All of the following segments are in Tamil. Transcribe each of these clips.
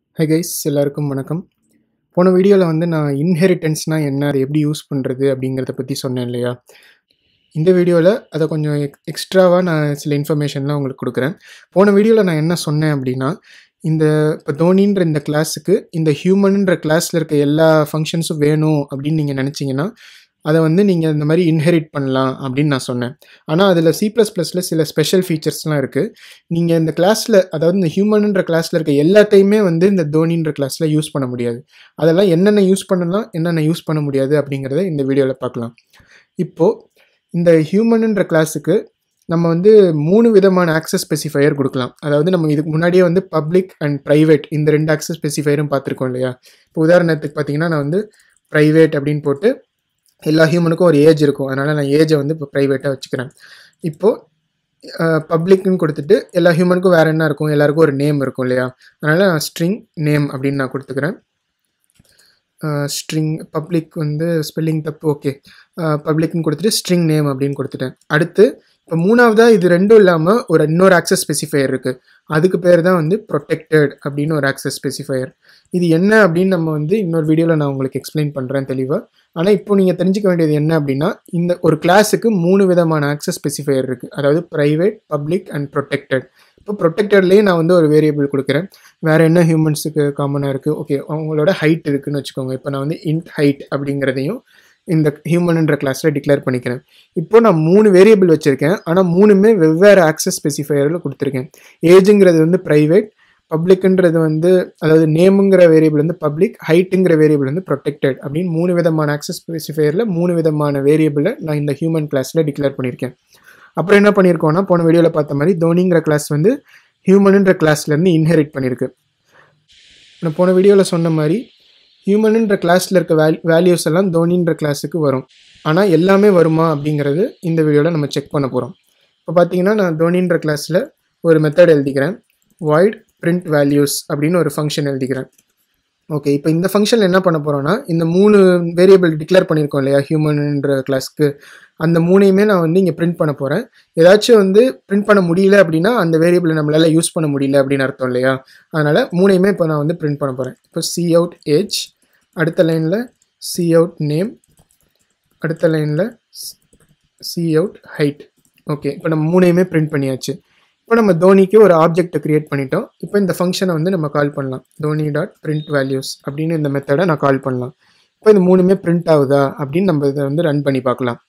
ஹை கைஸ் எல்லாருக்கும் வணக்கம் போன வீடியோவில் வந்து நான் இன்ஹெரிட்டன்ஸ்னால் என்ன அதை எப்படி யூஸ் பண்ணுறது அப்படிங்கிறத பற்றி சொன்னேன் இல்லையா இந்த வீடியோவில் அதை கொஞ்சம் எக் எக்ஸ்ட்ராவாக நான் சில இன்ஃபர்மேஷன்லாம் உங்களுக்கு கொடுக்குறேன் போன வீடியோவில் நான் என்ன சொன்னேன் அப்படின்னா இந்த இப்போ தோனின்ற இந்த கிளாஸுக்கு இந்த ஹியூமனுன்ற கிளாஸில் இருக்க எல்லா ஃபங்க்ஷன்ஸும் வேணும் அப்படின்னு நீங்கள் நினச்சிங்கன்னா அதை வந்து நீங்கள் இந்த மாதிரி இன்ஹெரிட் பண்ணலாம் அப்படின்னு நான் சொன்னேன் ஆனால் அதில் சி ப்ளஸ் ப்ளஸில் சில ஸ்பெஷல் ஃபீச்சர்ஸ்லாம் இருக்குது நீங்கள் இந்த கிளாஸில் அதாவது இந்த ஹியூமனுன்ற கிளாஸில் இருக்க எல்லாத்தையுமே வந்து இந்த தோனின்ற கிளாஸில் யூஸ் பண்ண முடியாது அதெல்லாம் என்னென்ன யூஸ் பண்ணலாம் என்னென்ன யூஸ் பண்ண முடியாது அப்படிங்கிறத இந்த வீடியோவில் பார்க்கலாம் இப்போது இந்த ஹியூமனுன்ற கிளாஸுக்கு நம்ம வந்து மூணு விதமான ஆக்சஸ் ஸ்பெசிஃபையர் கொடுக்கலாம் அதாவது நம்ம இதுக்கு முன்னாடியே வந்து பப்ளிக் அண்ட் ப்ரைவேட் இந்த ரெண்டு ஆக்சஸ் ஸ்பெசிஃபையரும் பார்த்துருக்கோம் இல்லையா இப்போ உதாரணத்துக்கு பார்த்தீங்கன்னா நான் வந்து ப்ரைவேட் அப்படின்னு போட்டு எல்லா ஹியூமனுக்கும் ஒரு ஏஜ் இருக்கும் அதனால் நான் ஏஜை வந்து இப்போ ப்ரைவேட்டாக வச்சுக்கிறேன் இப்போது பப்ளிக்னு கொடுத்துட்டு எல்லா ஹியூமனுக்கும் வேறு என்ன இருக்கும் எல்லாருக்கும் ஒரு நேம் இருக்கும் இல்லையா அதனால் நான் ஸ்ட்ரிங் நேம் அப்படின்னு நான் கொடுத்துக்கிறேன் ஸ்ட்ரிங் பப்ளிக் வந்து ஸ்பெல்லிங் தப்பு ஓகே பப்ளிக்னு கொடுத்துட்டு ஸ்ட்ரிங் நேம் அப்படின்னு கொடுத்துட்டேன் அடுத்து இப்போ மூணாவதாக இது ரெண்டும் இல்லாமல் ஒரு இன்னொரு ஆக்சஸ் ஸ்பெசிஃபையர் இருக்குது அதுக்கு பேர் தான் வந்து ப்ரொடெக்டட் அப்படின்னு ஒரு ஆக்சஸ் ஸ்பெசிஃபையர் இது என்ன அப்படின்னு நம்ம வந்து இன்னொரு வீடியோவில் நான் உங்களுக்கு எக்ஸ்பிளைன் பண்ணுறேன் தெளிவாக ஆனால் இப்போ நீங்கள் தெரிஞ்சுக்க வேண்டியது என்ன அப்படின்னா இந்த ஒரு கிளாஸுக்கு மூணு விதமான ஆக்சஸ் ஸ்பெசிஃபையர் இருக்குது அதாவது ப்ரைவேட் பப்ளிக் அண்ட் ப்ரொடெக்டட் இப்போ ப்ரொடெக்டட்லேயே நான் வந்து ஒரு வேரியபிள் கொடுக்குறேன் வேறு என்ன ஹியூமன்ஸுக்கு காமனாக இருக்குது ஓகே அவங்களோட ஹைட் இருக்குதுன்னு வச்சுக்கோங்க இப்போ நான் வந்து இன்ட் ஹைட் அப்படிங்கிறதையும் இந்த ஹியூமன்ன்ற கிளாஸில் டிக்ளேர் பண்ணிக்கிறேன் இப்போ நான் மூணு வேரியபிள் வச்சுருக்கேன் ஆனால் மூணுமே வெவ்வேறு ஆக்சஸ் ஸ்பெசிஃபையரில் கொடுத்துருக்கேன் ஏஜுங்கிறது வந்து ப்ரைவேட் பப்ளிக்ன்றது வந்து அதாவது நேமுங்கிற வேரியபிள் வந்து பப்ளிக் ஹைட்டுங்கிற வேரியபிள் வந்து ப்ரொடெக்டட் அப்படின்னு மூணு விதமான ஆக்சஸ் ஸ்பெசிஃபையரில் மூணு விதமான வேரியபிளை நான் இந்த ஹியூமன் கிளாஸில் டிக்ளேர் பண்ணியிருக்கேன் அப்புறம் என்ன பண்ணியிருக்கோம்னா போன வீடியோவில் பார்த்த மாதிரி தோனிங்கிற கிளாஸ் வந்து ஹியூமனுன்ற கிளாஸ்லேருந்து இன்ஹெரிட் பண்ணியிருக்கு நான் போன வீடியோவில் சொன்ன மாதிரி ஹியூமனுன்ற கிளாஸில் இருக்க வேல் வேல்யூஸ் எல்லாம் தோனின்ற கிளாஸுக்கு வரும் ஆனால் எல்லாமே வருமா அப்படிங்கிறது இந்த வீடியோவில் நம்ம செக் பண்ண போகிறோம் இப்போ பார்த்தீங்கன்னா நான் தோனின்ற கிளாஸில் ஒரு மெத்தட் எழுதிக்கிறேன் வாய்ட் பிரிண்ட் வேல்யூஸ் அப்படின்னு ஒரு ஃபங்க்ஷன் எழுதிக்கிறேன் ஓகே இப்போ இந்த ஃபங்க்ஷன் என்ன பண்ண போகிறோன்னா இந்த மூணு வேரியபிள் டிக்ளேர் பண்ணியிருக்கோம் இல்லையா ஹியூமன்ன்ற கிளாஸ்க்கு அந்த மூணையுமே நான் வந்து இங்கே பிரிண்ட் பண்ண போகிறேன் ஏதாச்சும் வந்து பிரிண்ட் பண்ண முடியல அப்படின்னா அந்த வேரியபிளை நம்மளால் யூஸ் பண்ண முடியல அப்படின்னு அர்த்தம் இல்லையா அதனால் மூணையுமே இப்போ நான் வந்து பிரிண்ட் பண்ண போகிறேன் இப்போ சி அவுட் ஏஜ் அடுத்த லைனில் சி அவுட் நேம் அடுத்த லைனில் சி அவுட் ஹைட் ஓகே இப்போ நம்ம மூணையுமே பிரிண்ட் பண்ணியாச்சு இப்போ நம்ம தோனிக்கு ஒரு ஆப்ஜெக்டை க்ரியேட் பண்ணிட்டோம் இப்போ இந்த ஃபங்க்ஷனை வந்து நம்ம கால் பண்ணலாம் தோனி டாட் பிரிண்ட் வேல்யூஸ் அப்படின்னு இந்த மெத்தடை நான் கால் பண்ணலாம் இப்போ இந்த மூணுமே பிரிண்ட் ஆகுதா அப்படின்னு நம்ம இதை வந்து ரன் பண்ணி பார்க்கலாம்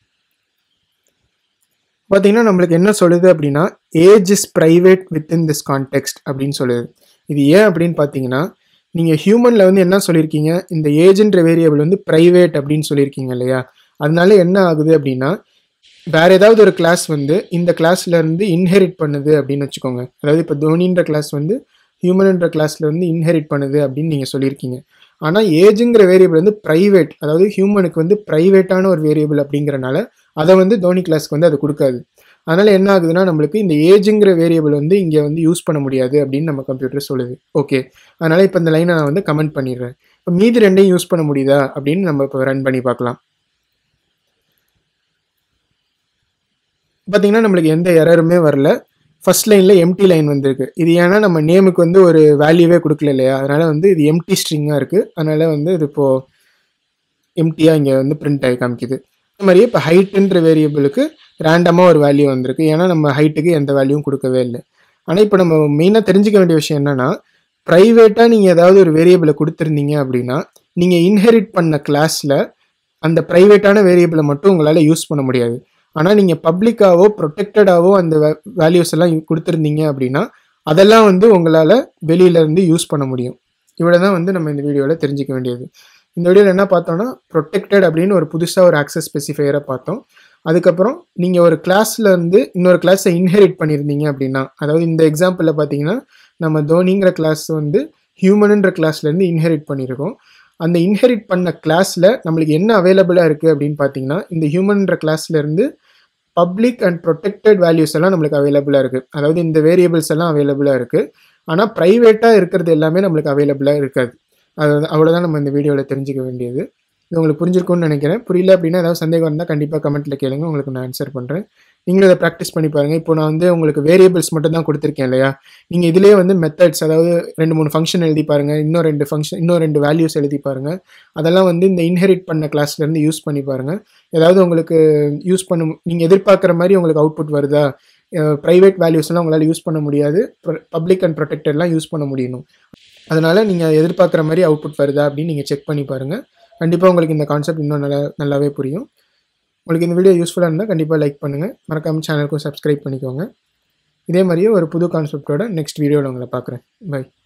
பார்த்தீங்கன்னா நம்மளுக்கு என்ன சொல்லுது அப்படின்னா age is private within this context அப்படின்னு சொல்லுது இது ஏன் அப்படின்னு பார்த்தீங்கன்னா நீங்கள் ஹியூமனில் வந்து என்ன சொல்லியிருக்கீங்க இந்த ஏஜென்ற வேரியபிள் வந்து ப்ரைவேட் அப்படின்னு சொல்லியிருக்கீங்க இல்லையா அதனால என்ன ஆகுது அப்படின்னா வேற ஏதாவது ஒரு கிளாஸ் வந்து இந்த கிளாஸ்ல இருந்து இன்ஹெரிட் பண்ணுது அப்படின்னு வச்சுக்கோங்க அதாவது இப்போ தோனின்ற கிளாஸ் வந்து ஹியூமன்ன்ற கிளாஸ்ல இருந்து இன்ஹெரிட் பண்ணுது அப்படின்னு நீங்கள் சொல்லியிருக்கீங்க ஆனால் ஏஜுங்கிற வேரியபிள் வந்து ப்ரைவேட் அதாவது ஹியூமனுக்கு வந்து ப்ரைவேட்டான ஒரு வேரியபிள் அப்படிங்கிறனால அதை வந்து தோனி கிளாஸ்க்கு வந்து அது கொடுக்காது அதனால் என்ன ஆகுதுன்னா நம்மளுக்கு இந்த ஏஜுங்கிற வேரியபிள் வந்து இங்கே வந்து யூஸ் பண்ண முடியாது அப்படின்னு நம்ம கம்ப்யூட்டர் சொல்லுது ஓகே அதனால் இப்போ இந்த லைனை நான் வந்து கமெண்ட் பண்ணிடுறேன் இப்போ மீதி ரெண்டையும் யூஸ் பண்ண முடியுதா அப்படின்னு நம்ம இப்போ ரன் பண்ணி பார்க்கலாம் பார்த்தீங்கன்னா நம்மளுக்கு எந்த எரருமே வரல ஃபர்ஸ்ட் லைனில் எம்டி லைன் வந்திருக்கு இது ஏன்னா நம்ம நேமுக்கு வந்து ஒரு வேல்யூவே கொடுக்கல இல்லையா அதனால் வந்து இது எம்டி ஸ்ட்ரிங்காக இருக்குது அதனால் வந்து இது இப்போது எம்டியாக இங்கே வந்து பிரிண்ட் ஆகி காமிக்குது அது மாதிரியே இப்போ ஹைட்டுன்ற வேரியபிளுக்கு ரேண்டமாக ஒரு வேல்யூ வந்திருக்கு ஏன்னா நம்ம ஹைட்டுக்கு எந்த வேல்யூவும் கொடுக்கவே இல்லை ஆனால் இப்போ நம்ம மெயினாக தெரிஞ்சுக்க வேண்டிய விஷயம் என்னென்னா ப்ரைவேட்டாக நீங்கள் ஏதாவது ஒரு வேரியபிளை கொடுத்துருந்தீங்க அப்படின்னா நீங்கள் இன்ஹெரிட் பண்ண கிளாஸில் அந்த ப்ரைவேட்டான வேரியபிளை மட்டும் உங்களால் யூஸ் பண்ண முடியாது ஆனால் நீங்கள் பப்ளிக்காவோ ப்ரொடெக்டடாவோ அந்த வேல்யூஸ் எல்லாம் கொடுத்துருந்தீங்க அப்படின்னா அதெல்லாம் வந்து உங்களால் வெளியிலேருந்து யூஸ் பண்ண முடியும் இவ்வளோ தான் வந்து நம்ம இந்த வீடியோவில் தெரிஞ்சிக்க வேண்டியது இந்த வீடியோவில் என்ன பார்த்தோம்னா ப்ரொடெக்டட் அப்படின்னு ஒரு புதுசாக ஒரு ஆக்சஸ் ஸ்பெசிஃபையரை பார்த்தோம் அதுக்கப்புறம் நீங்கள் ஒரு கிளாஸில் இருந்து இன்னொரு கிளாஸை இன்ஹெரிட் பண்ணியிருந்தீங்க அப்படின்னா அதாவது இந்த எக்ஸாம்பிளில் பார்த்தீங்கன்னா நம்ம தோனிங்கிற கிளாஸ் வந்து ஹியூமனுன்ற கிளாஸ்லேருந்து இன்ஹெரிட் பண்ணியிருக்கோம் அந்த இன்ஹெரிட் பண்ண கிளாஸில் நம்மளுக்கு என்ன அவைலபிளாக இருக்குது அப்படின்னு பார்த்தீங்கன்னா இந்த ஹியூமன்ற கிளாஸ்லேருந்து பப்ளிக் அண்ட் ப்ரொடெக்டட் வேல்யூஸ் எல்லாம் நம்மளுக்கு அவைலபிளாக இருக்குது அதாவது இந்த வேரியபிள்ஸ் எல்லாம் அவைலபிளாக இருக்குது ஆனால் ப்ரைவேட்டாக இருக்கிறது எல்லாமே நம்மளுக்கு அவைலபிளாக இருக்காது அது அவ்வளோதான் நம்ம இந்த வீடியோவில் தெரிஞ்சுக்க வேண்டியது இது உங்களுக்கு புரிஞ்சிருக்கும்னு நினைக்கிறேன் புரியல அப்படின்னா ஏதாவது சந்தேகம் இருந்தால் கண்டிப்பாக கமெண்ட்டில் கேளுங்க உங்களுக்கு நான் ஆன்சர் பண்ணுறேன் நீங்களும் இதை ப்ராக்டிஸ் பண்ணி பாருங்கள் இப்போ நான் வந்து உங்களுக்கு வேரியபிள்ஸ் மட்டும் தான் கொடுத்துருக்கேன் இல்லையா நீங்கள் இதிலே வந்து மெத்தட்ஸ் அதாவது ரெண்டு மூணு ஃபங்க்ஷன் எழுதி பாருங்கள் இன்னும் ரெண்டு ஃபங்க்ஷன் இன்னும் ரெண்டு வேல்யூஸ் எழுதி பாருங்கள் அதெல்லாம் வந்து இந்த இன்ஹெரிட் பண்ண கிளாஸ்லேருந்து யூஸ் பண்ணி பாருங்கள் ஏதாவது உங்களுக்கு யூஸ் பண்ண நீங்கள் எதிர்பார்க்குற மாதிரி உங்களுக்கு அவுட்புட் வருதா ப்ரைவேட் வேல்யூஸ்லாம் உங்களால் யூஸ் பண்ண முடியாது பப்ளிக் அண்ட் ப்ரொடெக்டட்லாம் யூஸ் பண்ண முடியணும் அதனால் நீங்கள் எதிர்பார்க்குற மாதிரி அவுட்புட் வருதா அப்படின்னு நீங்கள் செக் பண்ணி பாருங்கள் கண்டிப்பாக உங்களுக்கு இந்த கான்செப்ட் இன்னும் நல்லா நல்லாவே புரியும் உங்களுக்கு இந்த வீடியோ யூஸ்ஃபுல்லாக இருந்தால் கண்டிப்பாக லைக் பண்ணுங்கள் மறக்காமல் சேனலுக்கும் சப்ஸ்கிரைப் பண்ணிக்கோங்க இதே மாதிரியே ஒரு புது கான்செப்டோட நெக்ஸ்ட் வீடியோவில் உங்களை பார்க்குறேன் பை